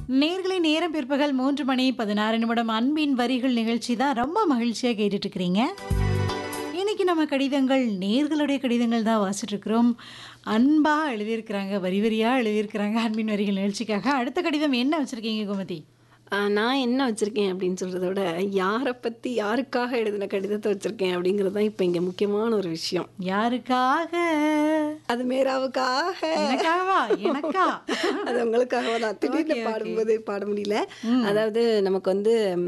நேர்களை நேரம் பிற்பகல் மூன்று மணி பதினாறு நிமிடம் அன்பின் வரிகள் நிகழ்ச்சி தான் ரொம்ப மகிழ்ச்சியாக கேட்டுட்டு இருக்கிறீங்க இன்னைக்கு நம்ம கடிதங்கள் நேர்களுடைய கடிதங்கள் தான் வாசிட்டு இருக்கிறோம் அன்பாக எழுதியிருக்கிறாங்க வரி வரியாக எழுதியிருக்கிறாங்க அன்பின் வரிகள் நிகழ்ச்சிக்காக அடுத்த கடிதம் என்ன வச்சுருக்கீங்க கோமதி ஆ, நான் என்ன வச்சுருக்கேன் அப்படின்னு சொல்கிறத விட யாரை பற்றி யாருக்காக எழுதின கடிதத்தை வச்சுருக்கேன் அப்படிங்கிறது தான் இப்போ இங்கே முக்கியமான ஒரு விஷயம் யாருக்காக அது மேராவுக்காக எனக்காவா எனக்கா அது உங்களுக்காக தான் திடீர்னு Okay, okay. பாடும்போது பாட முடியல அதாவது நமக்கு வந்து